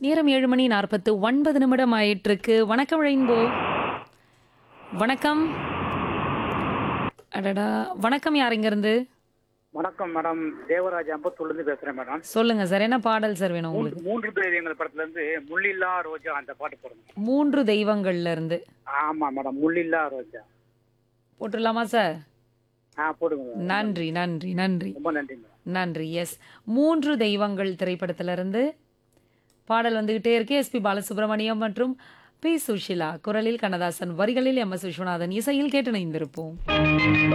நேரம் ஏழு மணி நாற்பத்து ஒன்பது நிமிடம் ஆயிட்டிருக்கு வணக்கம் ரெயின்போ வணக்கம் அடடா வணக்கம் யார் இருந்து வணக்கம் மேடம் தேவராஜ் அம்பத்தூர்லேருந்து பேசுறேன் மேடம் சொல்லுங்க சார் என்ன பாடல் சார் வேணும் உங்களுக்கு மூன்று மூன்று தெய்வங்கள் படத்துல இருந்து முள்ளில்லா ரோஜா அந்த பாட்டு போடுங்க மூன்று தெய்வங்கள்ல இருந்து ஆமா மேடம் முள்ளில்லா ரோஜா போட்டுடலாமா சார் ஆ போடுங்க மேடம். நன்றி நன்றி நன்றி ரொம்ப நன்றி மேடம் நன்றி எஸ் மூன்று தெய்வங்கள் திரைப்படத்திலிருந்து பாடல் வந்துகிட்டே இருக்கு எஸ்பி பாலசுப்ரமணியம் மற்றும் பி சுஷிலா குரலில் கண்ணதாசன் வரிகளில் எம் எஸ் விஸ்வநாதன் இசையில் கேட்டு இணைந்திருப்போம்